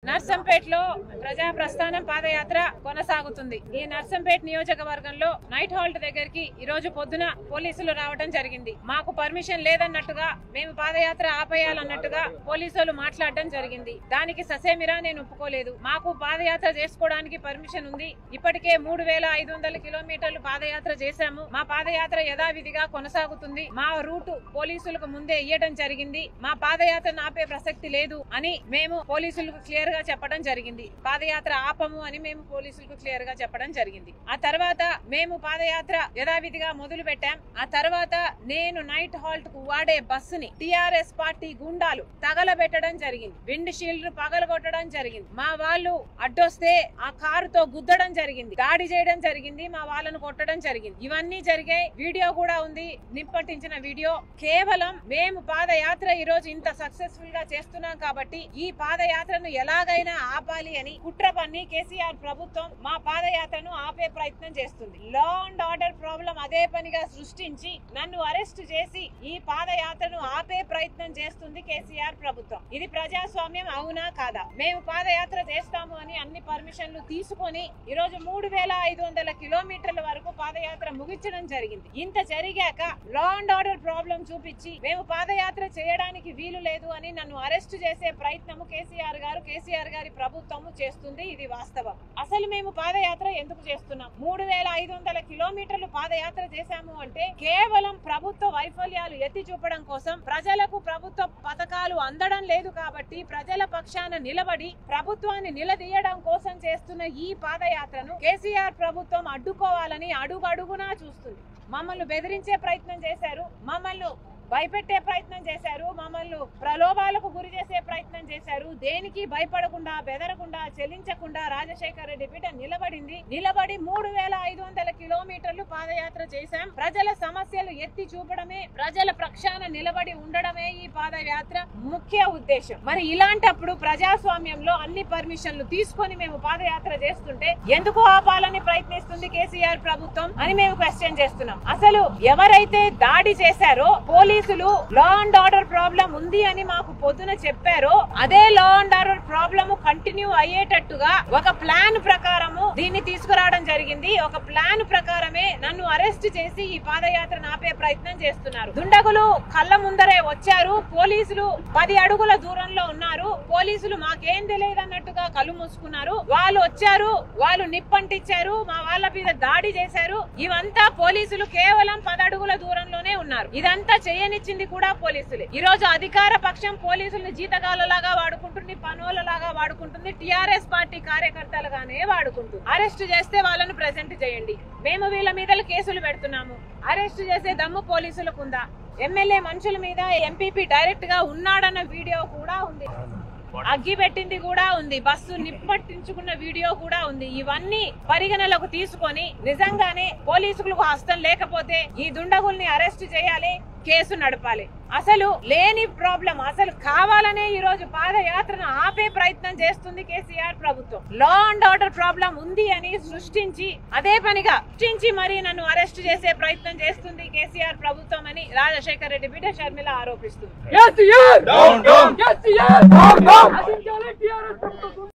నర్సంపేటలో ప్రజా ప్రస్థానం పాదయాత్ర కొనసాగుతుంది ఈ నర్సంపేట నియోజకవర్గంలో నైట్ హాల్ట్ దగ్గరికి ఈ రోజు పొద్దున పోలీసులు రావడం జరిగింది మాకు పర్మిషన్ లేదన్నట్టుగా మేము పాదయాత్ర ఆపేయాలన్నట్టుగా పోలీసులు మాట్లాడడం జరిగింది దానికి ససేమిరా నేను ఒప్పుకోలేదు మాకు పాదయాత్ర చేసుకోవడానికి పర్మిషన్ ఉంది ఇప్పటికే మూడు వేల ఐదు వందల కిలోమీటర్లు పాదయాత్ర చేశాము మా పాదయాత్ర యథావిధిగా కొనసాగుతుంది మా రూటు పోలీసులకు ముందే ఇయ్యడం జరిగింది మా పాదయాత్ర ఆపే ప్రసక్తి లేదు అని మేము పోలీసులకు క్లియర్ గా చెప్పడం జరిగింది పాదయాత్ర ఆపము అని మేము పోలీసులకు క్లియర్ గా చెప్పడం జరిగింది ఆ తర్వాత మేము పాదయాత్ర యథావిధిగా మొదలు పెట్టాం ఆ తర్వాత నేను నైట్ హాల్ట్ కు వాడే బస్సుని టిఆర్ఎస్ పార్టీ గుండాలు తగలబెట్టడం జరిగింది విండ్ షీల్డ్ పగలగొట్టడం జరిగింది మా వాళ్ళు అడ్డొస్తే ఆ కారుతో గుద్దడం జరిగింది దాడి చేయడం జరిగింది మా వాళ్ళను కొట్టడం జరిగింది ఇవన్నీ జరిగాయి వీడియో కూడా ఉంది నిప్పటించిన వీడియో కేవలం మేము పాదయాత్ర ఈ రోజు ఇంత సక్సెస్ఫుల్ గా చేస్తున్నాం కాబట్టి ఈ పాదయాత్రను ఎలాగైనా ఆపాలి అని కుట్ర పన్ని కేసీఆర్ ప్రభుత్వం మా పాదయాత్రను ఆపే ప్రయత్నం చేస్తుంది లా అండ్ ఆర్డర్ ప్రాబ్లం అదే పనిగా సృష్టించి నన్ను అరెస్ట్ చేసి ఈ పాదయాత్రను ఆపే ప్రయత్నం చేస్తుంది కేసీఆర్ ప్రభుత్వం ఇది ప్రజాస్వామ్యం అవునా కాదా మేము పాదయాత్ర చేస్తాము అని అన్ని పర్మిషన్లు తీసుకొని ఈ రోజు మూడు వేల ఐదు వందల కిలోమీటర్ల వరకు పాదయాత్ర ముగించడం జరిగింది ఇంత జరిగాక లా అండ్ ఆర్డర్ ప్రాబ్లం చూపించి మేము పాదయాత్ర చేయడానికి వీలు లేదు అని నన్ను అరెస్ట్ చేసే ప్రయత్నము కేసీఆర్ గారు కేసీఆర్ గారి ప్రభుత్వము చేస్తుంది ఇది వాస్తవం అసలు మేము పాదయాత్ర ఎందుకు చేస్తున్నాం మూడు వేల ఐదు వందల కిలోమీటర్లు పాదయాత్ర చేశాము అంటే కేవలం ప్రభుత్వ వైఫల్యాలు ఎత్తి చూపడం కోసం ప్రజలకు ప్రభుత్వ పథకాలు అందడం లేదు కాబట్టి ప్రజల పక్షాన నిలబడి ప్రభుత్వాన్ని నిలదీయడం కోసం చేస్తున్న ఈ పాదయాత్రను కేసీఆర్ ప్రభుత్వం అడ్డుకోవాలని అడుగడుగునా చూస్తుంది మమ్మల్ని బెదిరించే ప్రయత్నం చేశారు మమ్మల్ని భయపెట్టే ప్రయత్నం చేశారు మమ్మల్ని ప్రలోభాలకు గురి చేసే ప్రయత్నం చేశారు దేనికి భయపడకుండా బెదరకుండా చెల్లించకుండా రాజశేఖర రెడ్డి బిడ్డ నిలబడింది నిలబడి మూడు వేల ఐదు వందల కిలోమీటర్లు పాదయాత్ర చేశాం ప్రజల సమస్యలు ఎత్తి చూపడమే ప్రజల ప్రక్షాన నిలబడి ఉండడమే ఈ పాదయాత్ర ముఖ్య ఉద్దేశం మరి ఇలాంటప్పుడు ప్రజాస్వామ్యంలో అన్ని పర్మిషన్లు తీసుకొని మేము పాదయాత్ర చేస్తుంటే ఎందుకు ఆపాలని ప్రయత్నిస్తుంది కేసీఆర్ ప్రభుత్వం అని మేము క్వశ్చన్ చేస్తున్నాం అసలు ఎవరైతే దాడి చేశారో పోలీసులు లా అండ్ ఆర్డర్ ప్రాబ్లం ఉంది అని మాకు పొద్దున చెప్పారో అదే law and order problem continue అయ్యేటట్టుగా ఒక ప్లాన్ ప్రకారము దీన్ని తీసుకురావడం జరిగింది ఒక ప్లాన్ ప్రకారమే నన్ను అరెస్ట్ చేసి ఈ పాదయాత్ర ఆపే ప్రయత్నం చేస్తున్నారు దుండగులు కళ్ళ ముందరే వచ్చారు పోలీసులు పది అడుగుల దూరంలో ఉన్నారు పోలీసులు మాకేం తెలియదు అన్నట్టుగా కళ్ళు మూసుకున్నారు వాళ్ళు వచ్చారు వాళ్ళు నిప్పంటిచ్చారు మా వాళ్ళ మీద దాడి చేశారు ఇవంతా పోలీసులు కేవలం పదడుగుల దూరంలోనే ఉన్నారు ఇదంతా చేయనిచ్చింది కూడా పోలీసులే ఈ రోజు అధికార పక్షం పోలీసుల్ని జీతగాళ్ళలాగా వాడుకుంటుంది పనులలాగా వాడుకుంటుంది టిఆర్ఎస్ పార్టీ కార్యకర్తలుగానే వాడుకుంటుంది అరెస్ట్ చేస్తే వాళ్ళను ప్రెజెంట్ చేయండి మేము వీళ్ళ మీద కేసులు పెడుతున్నాము అరెస్ట్ చేసే దమ్ము పోలీసులకు ఉందా ఎమ్మెల్యే మనుషుల మీద ఎంపీపీ డైరెక్ట్ గా ఉన్నాడన్న వీడియో కూడా ఉంది అగ్గి పెట్టింది కూడా ఉంది బస్సు నిప్పట్టించుకున్న వీడియో కూడా ఉంది ఇవన్నీ పరిగణలోకి తీసుకొని నిజంగానే పోలీసులకు హస్తం లేకపోతే ఈ దుండగుల్ని అరెస్ట్ చేయాలి కేసు నడపాలి అసలు లేని ప్రాబ్లం అసలు కావాలనే ఈ రోజు పాదయాత్రను ఆపే ప్రయత్నం చేస్తుంది కేసీఆర్ ప్రభుత్వం లా అండ్ ఆర్డర్ ప్రాబ్లం ఉంది అని సృష్టించి అదే పనిగా సృష్టించి మరి నన్ను అరెస్ట్ చేసే ప్రయత్నం చేస్తుంది కేసీఆర్ ప్రభుత్వం అని రాజశేఖర్ రెడ్డి బిడ్డ షర్మిల ఆరోపిస్తుంది KCR Down, down. KCR Down, down. నశించాలి టీఆర్ఎస్ ప్రభుత్వం